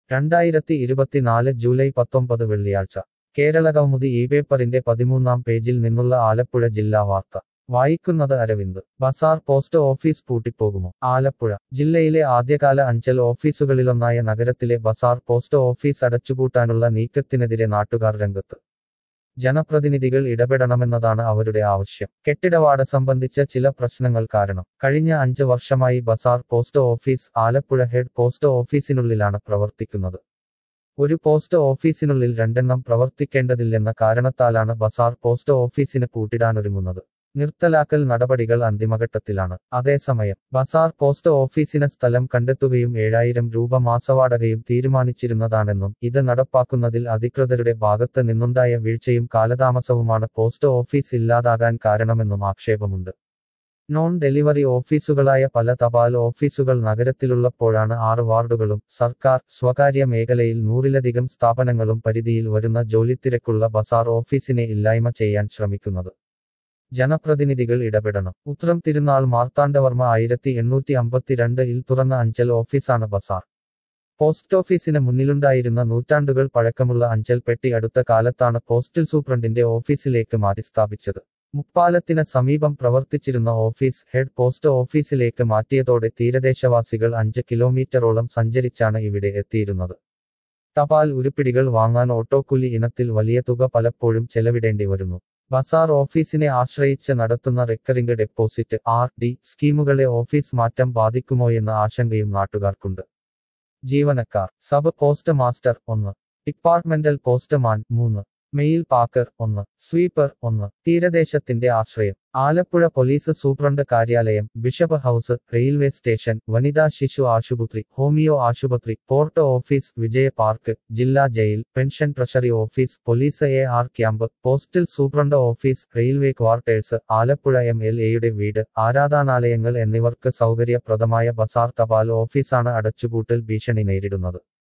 രണ്ടായിരത്തി ഇരുപത്തിനാല് ജൂലൈ പത്തൊമ്പത് വെള്ളിയാഴ്ച കേരളകൗമുദി ഈ പേപ്പറിന്റെ പതിമൂന്നാം പേജിൽ നിന്നുള്ള ആലപ്പുഴ ജില്ലാ വാർത്ത വായിക്കുന്നത് അരവിന്ദ് ബസാർ പോസ്റ്റ് ഓഫീസ് പൂട്ടിപ്പോകുമോ ആലപ്പുഴ ജില്ലയിലെ ആദ്യകാല അഞ്ചൽ ഓഫീസുകളിലൊന്നായ നഗരത്തിലെ ബസാർ പോസ്റ്റ് ഓഫീസ് അടച്ചുപൂട്ടാനുള്ള നീക്കത്തിനെതിരെ നാട്ടുകാർ രംഗത്ത് ജനപ്രതിനിധികൾ ഇടപെടണമെന്നതാണ് അവരുടെ ആവശ്യം കെട്ടിടവാട സംബന്ധിച്ച ചില പ്രശ്നങ്ങൾ കാരണം കഴിഞ്ഞ അഞ്ച് വർഷമായി ബസാർ post office Alappuzha head post ഓഫീസിനുള്ളിലാണ് പ്രവർത്തിക്കുന്നത് ഒരു പോസ്റ്റ് ഓഫീസിനുള്ളിൽ രണ്ടെണ്ണം പ്രവർത്തിക്കേണ്ടതില്ലെന്ന കാരണത്താലാണ് ബസാർ പോസ്റ്റ് ഓഫീസിന് പൂട്ടിടാനൊരുങ്ങുന്നത് നിർത്തലാക്കൽ നടപടികൾ അന്തിമഘട്ടത്തിലാണ് അതേസമയം ബസാർ പോസ്റ്റ് ഓഫീസിന് സ്ഥലം കണ്ടെത്തുകയും ഏഴായിരം രൂപ മാസവാടകയും തീരുമാനിച്ചിരുന്നതാണെന്നും ഇത് നടപ്പാക്കുന്നതിൽ അധികൃതരുടെ ഭാഗത്ത് നിന്നുണ്ടായ വീഴ്ചയും കാലതാമസവുമാണ് പോസ്റ്റ് ഓഫീസ് ഇല്ലാതാകാൻ കാരണമെന്നും ആക്ഷേപമുണ്ട് നോൺ ഡെലിവറി ഓഫീസുകളായ പല തപാൽ ഓഫീസുകൾ നഗരത്തിലുള്ളപ്പോഴാണ് ആറ് വാർഡുകളും സർക്കാർ സ്വകാര്യ മേഖലയിൽ നൂറിലധികം സ്ഥാപനങ്ങളും പരിധിയിൽ വരുന്ന ജോലിത്തിരക്കുള്ള ബസാർ ഓഫീസിനെ ഇല്ലായ്മ ചെയ്യാൻ ശ്രമിക്കുന്നത് ജനപ്രതിനിധികൾ ഇടപെടണം ഉത്രം തിരുനാൾ മാർത്താണ്ഡവർമ്മ ആയിരത്തി എണ്ണൂറ്റി അമ്പത്തിരണ്ട് ഇൽ തുറന്ന അഞ്ചൽ ഓഫീസാണ് ബസാർ പോസ്റ്റ് ഓഫീസിന് മുന്നിലുണ്ടായിരുന്ന നൂറ്റാണ്ടുകൾ പഴക്കമുള്ള അഞ്ചൽ പെട്ടി അടുത്ത കാലത്താണ് പോസ്റ്റൽ സൂപ്രണ്ടിന്റെ ഓഫീസിലേക്ക് മാറ്റിസ്ഥാപിച്ചത് മുപ്പാലത്തിന് സമീപം പ്രവർത്തിച്ചിരുന്ന ഓഫീസ് ഹെഡ് പോസ്റ്റ് ഓഫീസിലേക്ക് മാറ്റിയതോടെ തീരദേശവാസികൾ അഞ്ച് കിലോമീറ്ററോളം സഞ്ചരിച്ചാണ് ഇവിടെ എത്തിയിരുന്നത് തപാൽ ഉരുപ്പിടികൾ വാങ്ങാൻ ഓട്ടോക്കുലി ഇനത്തിൽ വലിയ തുക പലപ്പോഴും ചെലവിടേണ്ടി വരുന്നു ബസാർ ഓഫീസിനെ ആശ്രയിച്ച് നടത്തുന്ന റിക്കറിംഗ് ഡെപ്പോസിറ്റ് ആർ ഡി സ്കീമുകളെ ഓഫീസ് മാറ്റം ബാധിക്കുമോയെന്ന ആശങ്കയും നാട്ടുകാർക്കുണ്ട് ജീവനക്കാർ സബ് പോസ്റ്റ് മാസ്റ്റർ ഒന്ന് ഡിപ്പാർട്ട്മെന്റൽ പോസ്റ്റ്മാൻ മൂന്ന് മെയിൽ പാക്കർ ഒന്ന് സ്വീപ്പർ ഒന്ന് തീരദേശത്തിന്റെ ആശ്രയം ആലപ്പുഴ പോലീസ് സൂപ്രണ്ട് കാര്യാലയം ബിഷപ്പ് ഹൌസ് റെയിൽവേ സ്റ്റേഷൻ വനിതാ ശിശു ആശുപത്രി ഹോമിയോ ആശുപത്രി പോർട്ട് ഓഫീസ് വിജയ പാർക്ക് ജില്ലാ jail pension treasury office police A R camp postal superintendent office railway quarters Alappuzha M L എയുടെ വീട് ആരാധനാലയങ്ങൾ എന്നിവർക്ക് സൗകര്യപ്രദമായ ബസാർ തപാൽ ഓഫീസാണ് അടച്ചുപൂട്ടൽ ഭീഷണി നേരിടുന്നത്